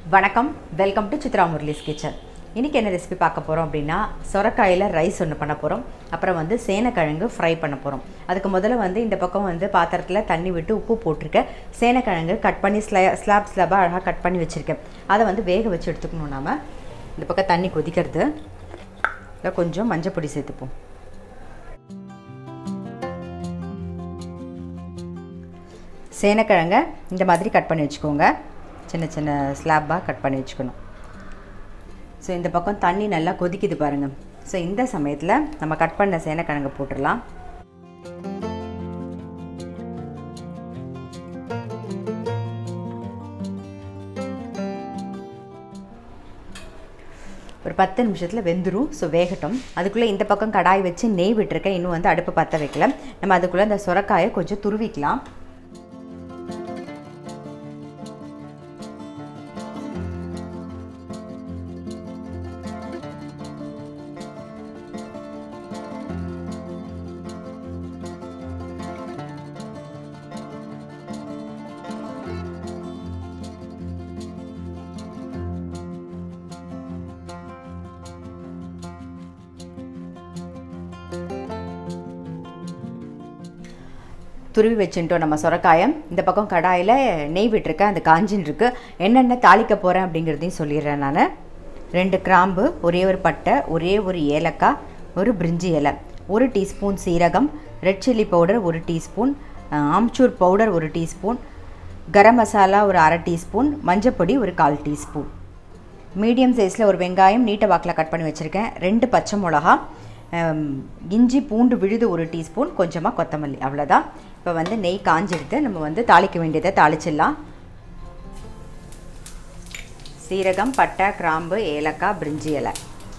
வணக்கம் welcome to Chitra Murali's kitchen இன்றைக்கி என்ன ரெசிபி பார்க்க போகிறோம் அப்படின்னா சொரக்காயில் ரைஸ் ஒன்று பண்ண போகிறோம் அப்புறம் வந்து சேனக்கிழங்கு ஃப்ரை பண்ண போகிறோம் அதுக்கு முதல்ல வந்து இந்த பக்கம் வந்து பாத்திரத்தில் தண்ணி விட்டு உப்பு போட்டிருக்கேன் சேனக்கிழங்கு கட் பண்ணி ஸ்லை ஸ்லாப் ஸ்லாபாக அழகாக கட் பண்ணி வச்சுருக்கேன் அதை வந்து வேக வச்சு எடுத்துக்கணும் நாம இந்த பக்கம் தண்ணி கொதிக்கிறது இல்லை கொஞ்சம் மஞ்சள் பொடி சேர்த்துப்போம் சேனக்கிழங்கை இந்த மாதிரி கட் பண்ணி வச்சுக்கோங்க சின்ன சின்ன ஸ்லாப்பாக கட் பண்ணி வச்சுக்கணும் ஸோ இந்த பக்கம் தண்ணி நல்லா கொதிக்குது பாருங்கள் ஸோ இந்த சமயத்தில் நம்ம கட் பண்ண சேனக்கிழங்கை போட்டுடலாம் ஒரு பத்து நிமிஷத்தில் வெந்துடும் ஸோ வேகட்டும் அதுக்குள்ளே இந்த பக்கம் கடாய் வச்சு நெய் விட்டுருக்கேன் இன்னும் வந்து அடுப்பு பற்ற வைக்கல நம்ம அதுக்குள்ளே இந்த சுரக்காயை கொஞ்சம் துருவிக்கலாம் துருவி வச்சுட்டோம் நம்ம சுரக்காயம் இந்த பக்கம் கடாயில் நெய் விட்டுருக்கேன் அந்த காஞ்சின் இருக்குது என்னென்ன தாளிக்க போகிறேன் அப்படிங்கிறதையும் சொல்லிடுறேன் நான் ரெண்டு கிராம்பு ஒரே ஒரு பட்டை ஒரே ஒரு ஏலக்காய் ஒரு பிரிஞ்சி இலை ஒரு டீஸ்பூன் சீரகம் ரெட் சில்லி பவுடர் ஒரு டீஸ்பூன் ஆம்ச்சூர் பவுடர் ஒரு டீஸ்பூன் கரம் மசாலா ஒரு அரை டீஸ்பூன் மஞ்சப்பொடி ஒரு கால் டீஸ்பூன் மீடியம் சைஸில் ஒரு வெங்காயம் நீட்டை வாக்கில் கட் பண்ணி வச்சுருக்கேன் ரெண்டு பச்சை மிளகா இஞ்சி பூண்டு விழுது ஒரு டீஸ்பூன் கொஞ்சமாக கொத்தமல்லி அவ்வளோதான் இப்போ வந்து நெய் காஞ்செடுத்து நம்ம வந்து தாளிக்க வேண்டியதை தாளிச்சிடலாம் சீரகம் பட்டை கிராம்பு ஏலக்காய் பிரிஞ்சி இலை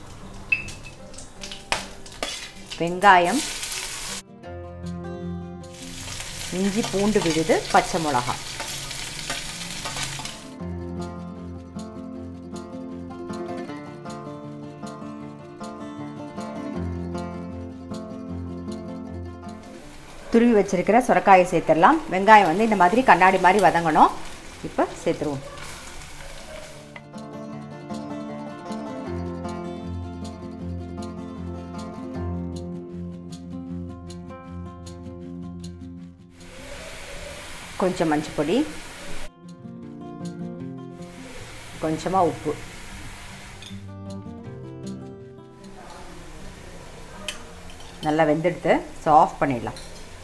வெங்காயம் இஞ்சி பூண்டு விழுது பச்சை மிளகா துருவி வச்சிருக்கிற சுரக்காயை சேர்த்துடலாம் வெங்காயம் வந்து இந்த மாதிரி கண்ணாடி மாதிரி வதங்கணும் இப்போ சேர்த்துருவோம் கொஞ்சம் மஞ்சள் பொடி கொஞ்சமாக உப்பு நல்லா வெந்தெடுத்து ஸோ ஆஃப் பண்ணிடலாம்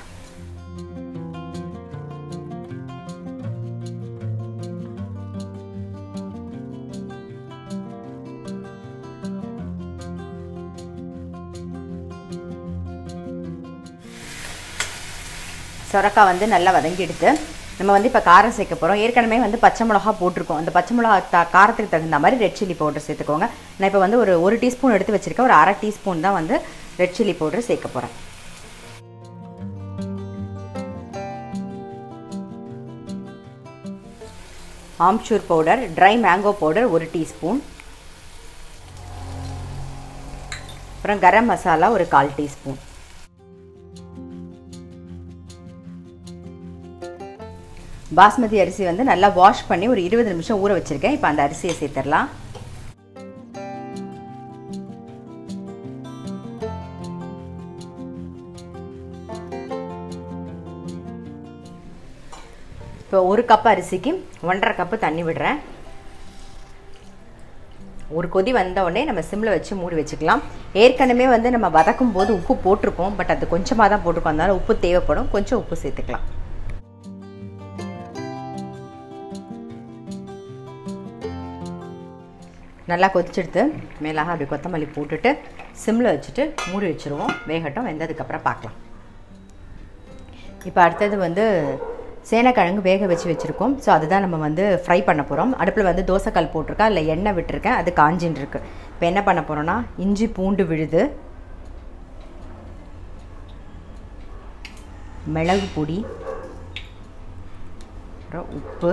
சொரக்காய் வந்து நல்லா வதங்கிடுது நம்ம வந்து இப்போ காரம் சேர்க்க போகிறோம் ஏற்கனவே வந்து பச்சை மிளகா போட்டிருக்கோம் அந்த பச்சை மிளகா த காரத்துக்கு தகுந்த மாதிரி ரெட் சில்லி பவுடர் சேர்த்துக்கோங்க நான் இப்போ வந்து ஒரு ஒரு டீஸ்பூன் எடுத்து வச்சுருக்கேன் ஒரு அரை டீஸ்பூன் தான் வந்து ரெட் சில்லி பவுடர் சேர்க்க போகிறேன் amchur powder dry mango powder ஒரு டீஸ்பூன் அப்புறம் கரம் மசாலா ஒரு கால் டீஸ்பூன் பாஸ்மதி அரிசி வந்து நல்லா வாஷ் பண்ணி ஒரு இருபது நிமிஷம் ஊற வச்சுருக்கேன் இப்போ அந்த அரிசியை சேர்த்துடலாம் இப்போ ஒரு கப் அரிசிக்கு ஒன்றரை கப்பு தண்ணி விடுறேன் ஒரு கொதி வந்த உடனே நம்ம சிம்மில் வச்சு மூடி வச்சுக்கலாம் ஏற்கனவே வந்து நம்ம வதக்கும் போது உப்பு போட்டிருப்போம் பட் அது கொஞ்சமாக தான் போட்டிருக்கோம் அதனால் உப்பு தேவைப்படும் கொஞ்சம் உப்பு சேர்த்துக்கலாம் நல்லா கொதிச்செடுத்து மேலாக அப்படி கொத்தமல்லி போட்டுட்டு சிம்மில் வச்சுட்டு மூடி வச்சுருவோம் வேகட்டும் வெந்ததுக்கப்புறம் பார்க்கலாம் இப்போ அடுத்தது வந்து சேனக்கிழங்கு வேக வச்சு வச்சுருக்கோம் ஸோ அதுதான் நம்ம வந்து ஃப்ரை பண்ண போகிறோம் அடுப்பில் வந்து தோசைக்கல் போட்டிருக்கேன் அதில் எண்ணெய் விட்டுருக்கேன் அது காஞ்சின்னு இருக்கு இப்போ என்ன பண்ண போகிறோன்னா இஞ்சி பூண்டு விழுது மிளகு பொடி அப்புறம் உப்பு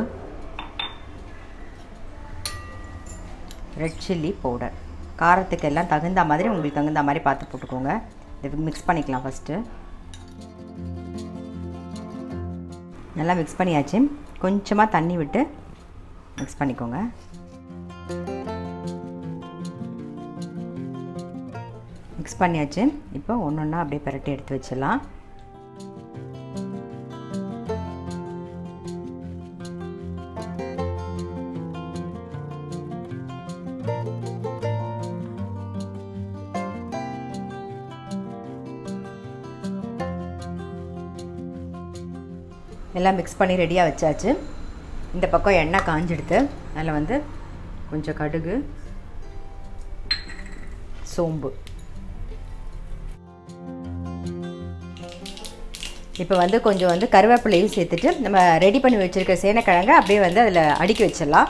ரெட் சில்லி பவுடர் காரத்துக்கு எல்லாம் தகுந்த மாதிரி உங்களுக்கு தகுந்த மாதிரி பார்த்து போட்டுக்கோங்க இது மிக்ஸ் பண்ணிக்கலாம் ஃபஸ்ட்டு நல்லா மிக்ஸ் பண்ணியாச்சு கொஞ்சமாக தண்ணி விட்டு மிக்ஸ் பண்ணிக்கோங்க மிக்ஸ் பண்ணியாச்சு இப்போ ஒன்று ஒன்றா அப்படியே பரட்டி எடுத்து வச்சிடலாம் எல்லாம் மிக்ஸ் பண்ணி ரெடியாக வச்சாச்சு இந்த பக்கம் எண்ணெய் காஞ்செடுத்து அதில் வந்து கொஞ்சம் கடுகு சோம்பு இப்போ வந்து கொஞ்சம் வந்து கருவேப்பிலையும் சேர்த்துட்டு நம்ம ரெடி பண்ணி வச்சுருக்க சேனக்கிழங்க அப்படியே வந்து அதில் அடுக்கி வச்சிடலாம்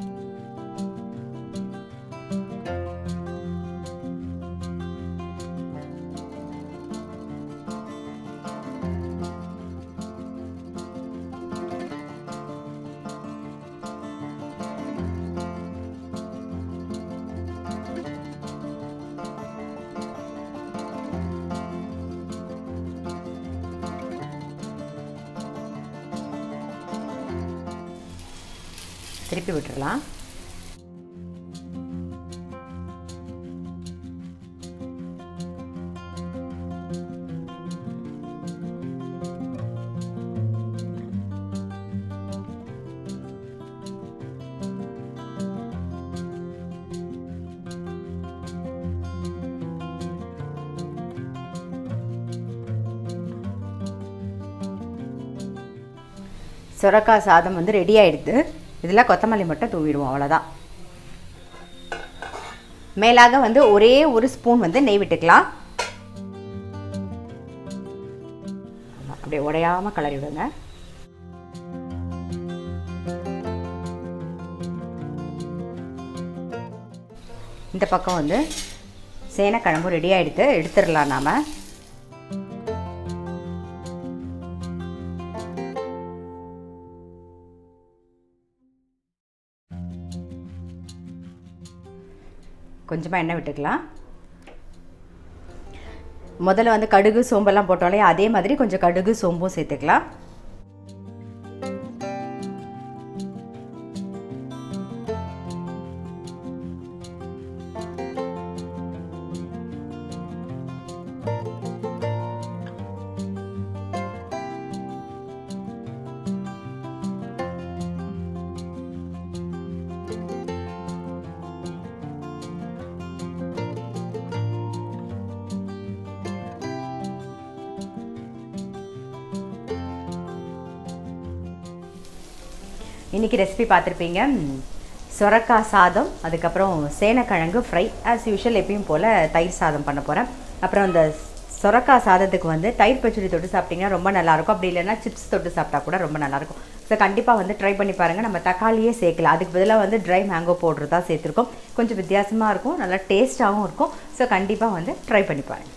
திருப்பி விட்டுறலாம் சுரக்காய் சாதம் வந்து ரெடி ஆகிடுது இதில் கொத்தமல்லி மட்டும் தூவிடுவோம் அவ்வளோதான் மேலாக வந்து ஒரே ஒரு ஸ்பூன் வந்து நெய் விட்டுக்கலாம் ஆமா, அப்படியே உடையாமல் கிளறி விடுங்க இந்த பக்கம் வந்து சேனக்கிழங்கும் ரெடி ஆகிடுது எடுத்துடலாம் நாம் கொஞ்சமாக எண்ணெய் விட்டுக்கலாம் முதல்ல வந்து கடுகு சோம்பெல்லாம் போட்டோலே அதே மாதிரி கொஞ்சம் கடுகு சோம்பும் சேர்த்துக்கலாம் இன்றைக்கி ரெசிபி பார்த்துருப்பீங்க ம், சொரக்காய் சாதம் அதுக்கப்புறம் சேனக்கிழங்கு ஃப்ரை ஆஸ் யூஷுவல் எப்பயும் போல் தயிர் சாதம் பண்ண போகிறேன் அப்புறம் அந்த சொரக்காய் சாதத்துக்கு வந்து தயிர் பச்சடி தொட்டு சாப்பிட்டிங்கன்னா ரொம்ப நல்லாயிருக்கும் அப்படி இல்லைன்னா சிப்ஸ் தொட்டு சாப்பிட்டா கூட ரொம்ப நல்லாயிருக்கும் ஸோ கண்டிப்பாக வந்து ட்ரை பண்ணி பாருங்கள் நம்ம தக்காளியே சேர்க்கலாம் அதுக்கு பதிலாக வந்து ட்ரை மேங்கோ பவுட்ரு தான் சேர்த்துருக்கோம் கொஞ்சம் வித்தியாசமாக இருக்கும் நல்லா டேஸ்ட்டாகவும் இருக்கும் ஸோ கண்டிப்பாக வந்து ட்ரை பண்ணி பாருங்கள்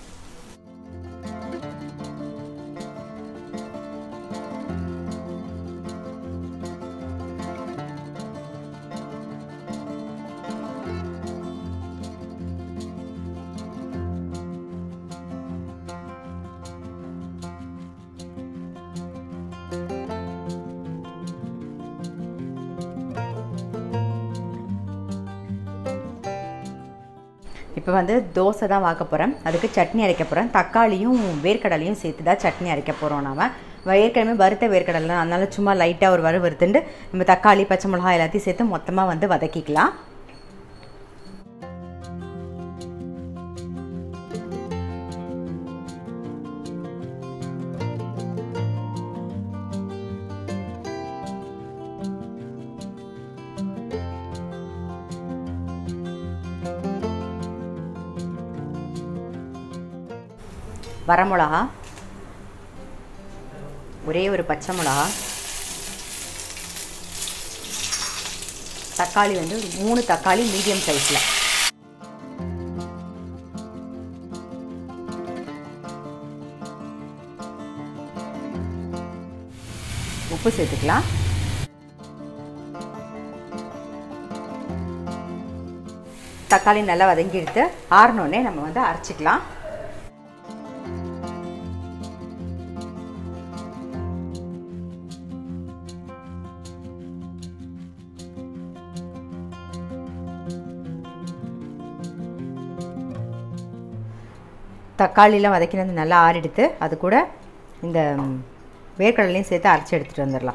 இப்போ வந்து தோசை தான் வாக்க போகிறேன் அதுக்கு சட்னி அரைக்க போகிறேன் தக்காளியும் வேர்க்கடலையும் சேர்த்து தான் சட்னி அரைக்க போகிறோம் நாம ஏற்கனவே வறுத்த வேர்க்கடலை தான் அதனால சும்மா லைட்டாக ஒரு வறு வறுத்துண்டு நம்ம தக்காளி பச்சை மிளகாய் எல்லாத்தையும் சேர்த்து மொத்தமாக வந்து வதக்கிக்கலாம் வரமிளகா ஒரே ஒரு பச்சை மிளகா தக்காளி வந்து ஒரு மூணு தக்காளி மீடியம் சைஸில் உப்பு சேர்த்துக்கலாம் தக்காளி நல்லா வதங்கி எடுத்து ஆறினோடனே நம்ம வந்து அரைச்சிக்கலாம் தக்காளிலாம் வதக்கினது நல்லா ஆறிடுத்து அது கூட இந்த ம், வேர்க்கடலையும் சேர்த்து அரைச்சி எடுத்துகிட்டு வந்துடலாம்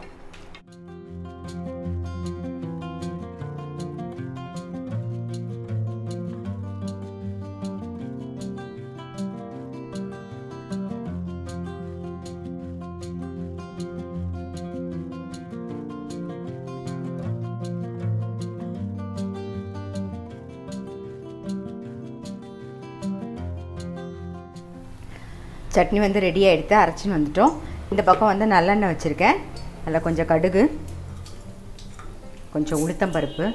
சட்னி வந்து ரெடி ஆகிடுத்து அரைச்சின்னு வந்துட்டோம் இந்த பக்கம் வந்து நல்லெண்ணெய் வச்சுருக்கேன் அதில் கொஞ்சம் கடுகு கொஞ்சம் உளுத்தம் பருப்பு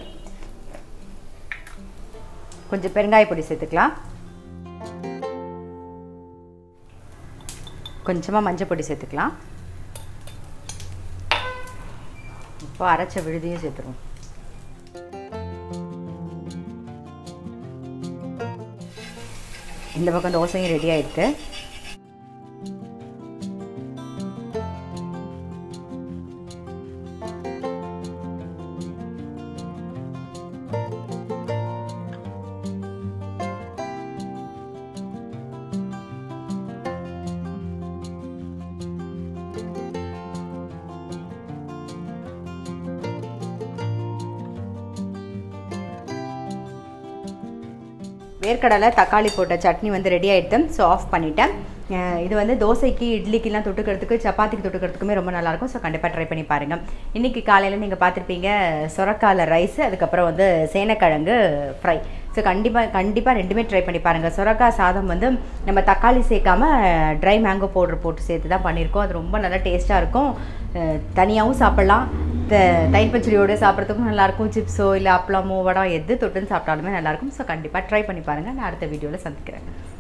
கொஞ்சம் பெருங்காய பொடி சேர்த்துக்கலாம் கொஞ்சமாக மஞ்சள் பொடி சேர்த்துக்கலாம் இப்போ அரைச்ச விழுதியும் சேர்த்துருவோம் இந்த பக்கம் தோசையும் ரெடி ஆயிடுத்து வேர்க்கடலை தக்காளி போட்ட சட்னி வந்து ரெடி ஆகிடுது ஸோ ஆஃப் பண்ணிட்டேன் அஹ் இது வந்து தோசைக்கு இட்லிக்கெல்லாம் தொட்டுக்கிறதுக்கு சப்பாத்திக்கு தொட்டுக்கிறதுக்குமே ரொம்ப நல்லாயிருக்கும் ஸோ கண்டிப்பாக ட்ரை பண்ணி பாருங்கள் இன்றைக்கி காலையில் நீங்கள் பார்த்துருப்பீங்க சொரக்கால ரைஸ் அதுக்கப்புறம் வந்து சேனக்கிழங்கு ஃப்ரை ஸோ கண்டிப்பாக கண்டிப்பாக ரெண்டுமே ட்ரை பண்ணி பாருங்கள் சொரக்காய் சாதம் வந்து நம்ம தக்காளி சேர்க்காம ட்ரை மேங்கோ பவுடர் போட்டு சேர்த்து தான் பண்ணியிருக்கோம் அது ரொம்ப நல்லா டேஸ்ட்டாக இருக்கும் அஹ் தனியாகவும் சாப்பிட்லாம் த- தயிர் பச்சடியோட சாப்பிட்றதுக்கும் நல்லாயிருக்கும் சிப்ஸோ இல்லை அப்பளமோ வடம் எது தொட்டுன்னு சாப்பிட்டாலுமே நல்லாயிருக்கும் ஸோ கண்டிப்பாக ட்ரை பண்ணி பாருங்கள் நான் அடுத்த வீடியோவில் சந்திக்கிறேன்